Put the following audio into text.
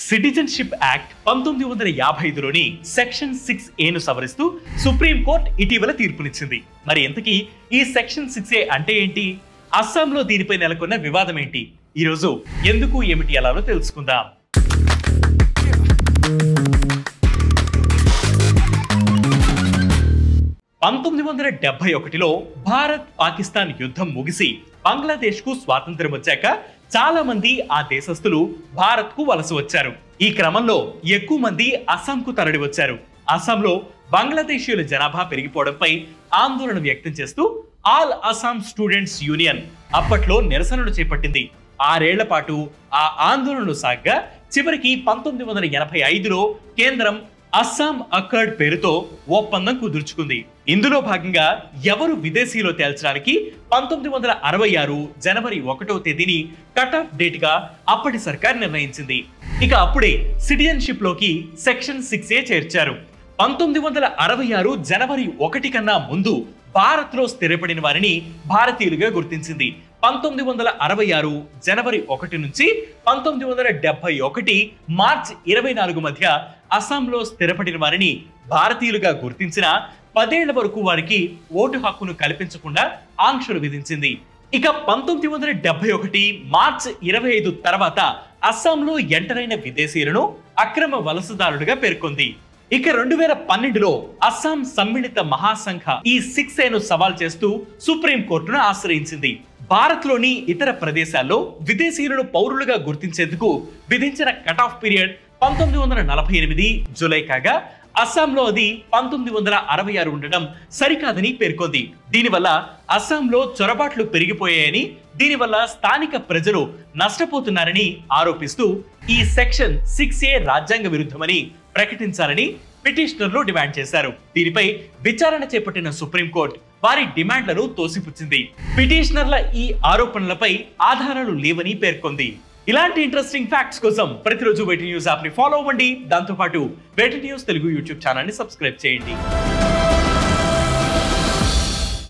citizenship act పంతొమ్మిది వందల యాభై ఐదులోని సెక్షన్ సిక్స్ ఏను సవరిస్తూ సుప్రీంకోర్టు ఇటీవల తీర్పునిచ్చింది మరి ఎంతకీ ఈ సెక్షన్ సిక్స్ ఏ అంటే ఏంటి అస్సాంలో దీనిపై నెలకొన్న వివాదం ఏంటి ఈరోజు ఎందుకు ఏమిటి ఎలాలో తెలుసుకుందాం పంతొమ్మిది వందల డెబ్బై ఒకటిలో భారత్ పాకిస్తాన్ యుద్ధం ముగిసి బంగ్లాదేశ్ కు స్వాతంత్ర్యం వచ్చాక చాలా మంది ఆ దేశస్థులు భారత్ కు వలస వచ్చారు ఈ క్రమంలో ఎక్కువ మంది అస్సాంకు తరలి వచ్చారు అస్సాంలో బంగ్లాదేశీయుల జనాభా పెరిగిపోవడంపై ఆందోళన వ్యక్తం చేస్తూ ఆల్ అస్సాం స్టూడెంట్స్ యూనియన్ అప్పట్లో నిరసనలు చేపట్టింది ఆరేళ్ల పాటు ఆ ఆందోళనలు సాగ్గా చివరికి పంతొమ్మిది వందల ఎనభై ఐదులో కేంద్రం అస్సాం అక్కడ్ పేరుతో ఒప్పందం కుదుర్చుకుంది ఇందులో భాగంగా ఎవరు విదేశీలో తేల్చడానికి పంతొమ్మిది వందల అరవై ఆరు జనవరి ఒకటో తేదీని కట్ ఆఫ్ డేట్ గా అప్పటి సర్కార్ నిర్ణయించింది ఇక అప్పుడే సిటిజన్షిప్ లోకి సెక్షన్ సిక్స్ ఏ చేర్చారు పంతొమ్మిది వందల అరవై ఆరు జనవరి ఒకటి కన్నా ముందు భారత్ లో స్థిరపడిన వారిని భారతీయులుగా గుర్తించింది పంతొమ్మిది వందల అరవై ఆరు జనవరి ఒకటి నుంచి పంతొమ్మిది వందల డెబ్బై ఒకటి మార్చ్ ఇరవై నాలుగు మధ్య అస్సాంలో స్థిరపడిన వారిని భారతీయులుగా గుర్తించిన పదేళ్ల వరకు వారికి ఓటు హక్కును కల్పించకుండా ఆంక్షలు విధించింది ఇక పంతొమ్మిది వందల డెబ్బై ఒకటి మార్చ్ ఇరవై ఐదు తర్వాత అస్సాంలో ఎంటర్ అయిన విదేశీయులను అక్రమ వలసదారులుగా పేర్కొంది ఇక రెండు వేల పన్నెండులో అస్సాం సమ్మిళిత మహాసంఘ ఈ సిక్స్ ఏను సవాల్ చేస్తూ సుప్రీం కోర్టును ఆశ్రయించింది భారత్లోని ఇతర ప్రదేశాల్లో విదేశీయులను పౌరులుగా గుర్తించేందుకు విధించిన కట్ ఆఫ్ పీరియడ్ పంతొమ్మిది వందల నలభై ఎనిమిది జూలై కాగా అస్సాంలో అది పంతొమ్మిది వందల అరవై ఆరు ఉండడం సరికాదని పేర్కొంది దీనివల్ల అస్సాంలో చొరబాట్లు పెరిగిపోయాయని దీనివల్ల స్థానిక ప్రజలు నష్టపోతున్నారని ఆరోపిస్తూ ఈ సెక్షన్ సిక్స్ ఏ రాజ్యాంగ విరుద్ధమని ప్రకటించాలని పిటిషనర్లు డిమాండ్ చేశారు దీనిపై విచారణ చేపట్టిన సుప్రీంకోర్టు వారి డిమాండ్లను తోసిపుచ్చింది పిటిషనర్ల ఈ ఆరోపణలపై ఆధారాలు లేవని పేర్కొంది ఇలాంటి ఇంట్రెస్టింగ్ ఫ్యాక్ట్స్ కోసం ప్రతిరోజు వెయిట్ న్యూస్ యాప్ ని ఫాలో అవ్వండి దాంతోపాటు Way2News Telugu YouTube channel ని సబ్స్క్రైబ్ చేయండి